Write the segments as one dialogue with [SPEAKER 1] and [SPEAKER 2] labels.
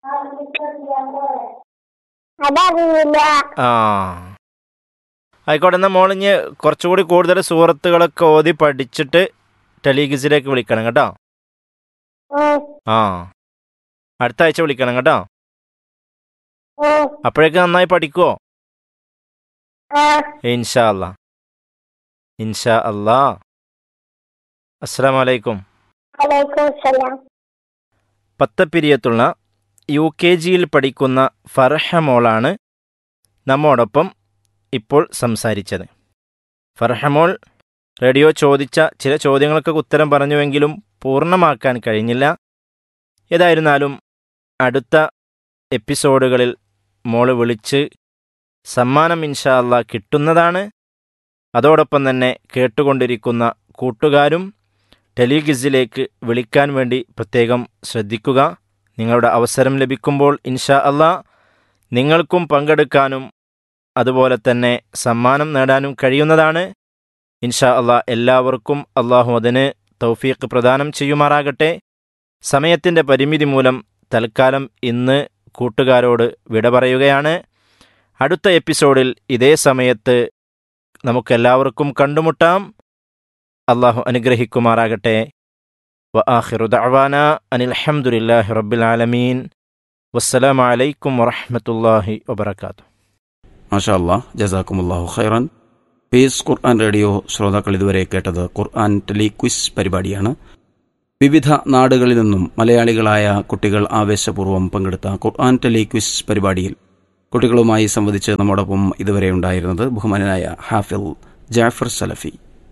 [SPEAKER 1] അതറിയില്ല
[SPEAKER 2] ആ ആയിക്കോട്ടെ എന്നാൽ മോളിഞ്ഞ് കുറച്ചുകൂടി കൂടുതൽ സൂറത്തുകളൊക്കെ ഓതി പഠിച്ചിട്ട് ടെലിഗിസിലേക്ക് വിളിക്കണം കേട്ടോ
[SPEAKER 1] ഉം,
[SPEAKER 2] ആ അടുത്ത ആഴ്ച വിളിക്കണം കേട്ടോ
[SPEAKER 1] ഉം,
[SPEAKER 2] അപ്പോഴേക്ക് നന്നായി പഠിക്കുവോ
[SPEAKER 1] ആ,
[SPEAKER 2] ഇൻഷാ അല്ലാ ഇൻഷാ അല്ലാ അസ്സാം വലൈക്കും
[SPEAKER 1] വലൈക്കും സലാം
[SPEAKER 2] പത്തപ്പിരിയത്തുള്ള യു കെ ജിയിൽ പഠിക്കുന്ന ഫർഹ മോളാണ് നമ്മോടൊപ്പം ഇപ്പോൾ സംസാരിച്ചത് ഫർഹമോൾ റേഡിയോ ചോദിച്ച ചില ചോദ്യങ്ങൾക്ക് ഉത്തരം പറഞ്ഞുവെങ്കിലും പൂർണ്ണമാക്കാൻ കഴിഞ്ഞില്ല ഏതായിരുന്നാലും അടുത്ത എപ്പിസോഡുകളിൽ മോള് വിളിച്ച് സമ്മാനം ഇൻഷാ അല്ലാ കിട്ടുന്നതാണ് അതോടൊപ്പം തന്നെ കേട്ടുകൊണ്ടിരിക്കുന്ന കൂട്ടുകാരും ടെലിഗിസിലേക്ക് വിളിക്കാൻ വേണ്ടി പ്രത്യേകം ശ്രദ്ധിക്കുക നിങ്ങളുടെ അവസരം ലഭിക്കുമ്പോൾ ഇൻഷാ അല്ലാ നിങ്ങൾക്കും പങ്കെടുക്കാനും അതുപോലെ തന്നെ സമ്മാനം നേടാനും കഴിയുന്നതാണ് ഇൻഷാ അല്ലാ എല്ലാവർക്കും അള്ളാഹു അതിന് തൗഫീഖ് പ്രദാനം ചെയ്യുമാറാകട്ടെ സമയത്തിൻ്റെ പരിമിതി മൂലം തൽക്കാലം ഇന്ന് കൂട്ടുകാരോട് വിട പറയുകയാണ് അടുത്ത എപ്പിസോഡിൽ ഇതേ സമയത്ത് നമുക്കെല്ലാവർക്കും കണ്ടുമുട്ടാം അള്ളാഹു അനുഗ്രഹിക്കുമാറാകട്ടെ വ ആഖിറു ദഅവാന അനിൽ ഹംദുലില്ലാഹി റബ്ബിൽ ആലമീൻ വസ്സലാമു അലൈക്കും വറഹ്മത്തുള്ളാഹി വബറകാതുഹു
[SPEAKER 3] മാഷാ അല്ലാ ജസാക്കുമുല്ലാഹു ഖൈറൻ പീസ് ഖുർആൻ റേഡിയോ ശ്രോതാക്കൾ ഇതുവരെ കേട്ടത് ഖുർആൻ ടെലി ക്വിസ് പരിപാടിയാണ് വിവിധ നാടുകളിൽ നിന്നും മലയാളികളായ കുട്ടികൾ ആവേശപൂർവ്വം പങ്കെടുത്ത ഖുർആൻ ടെലി ക്വിസ് പരിപാടിയിൽ കുട്ടികളുമായി സംവദിച്ച് നമ്മോടൊപ്പം ഇതുവരെ ഉണ്ടായിരുന്നത് ബഹുമാനനായ ഹാഫിൽ ജാഫർ സലഫി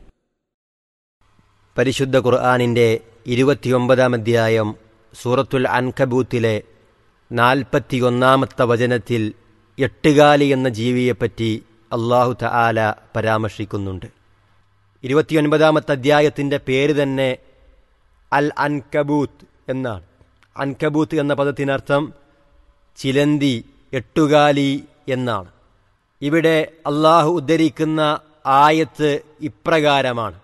[SPEAKER 4] പരിശുദ്ധ ഖുർആാനിൻ്റെ ഇരുപത്തിയൊമ്പതാം അധ്യായം സൂറത്തുൽ അൻകബൂത്തിലെ നാൽപ്പത്തിയൊന്നാമത്തെ വചനത്തിൽ എട്ടുകാലി എന്ന ജീവിയെപ്പറ്റി അള്ളാഹു തആല പരാമർശിക്കുന്നുണ്ട് ഇരുപത്തിയൊൻപതാമത്തെ അധ്യായത്തിൻ്റെ പേര് തന്നെ അൽ അൻകബൂത്ത് എന്നാണ് അൻകബൂത്ത് എന്ന പദത്തിനർത്ഥം ചിലന്തി എട്ടുകാലി എന്നാണ് ഇവിടെ അള്ളാഹു ഉദ്ധരിക്കുന്ന ആയത്ത് ഇപ്രകാരമാണ്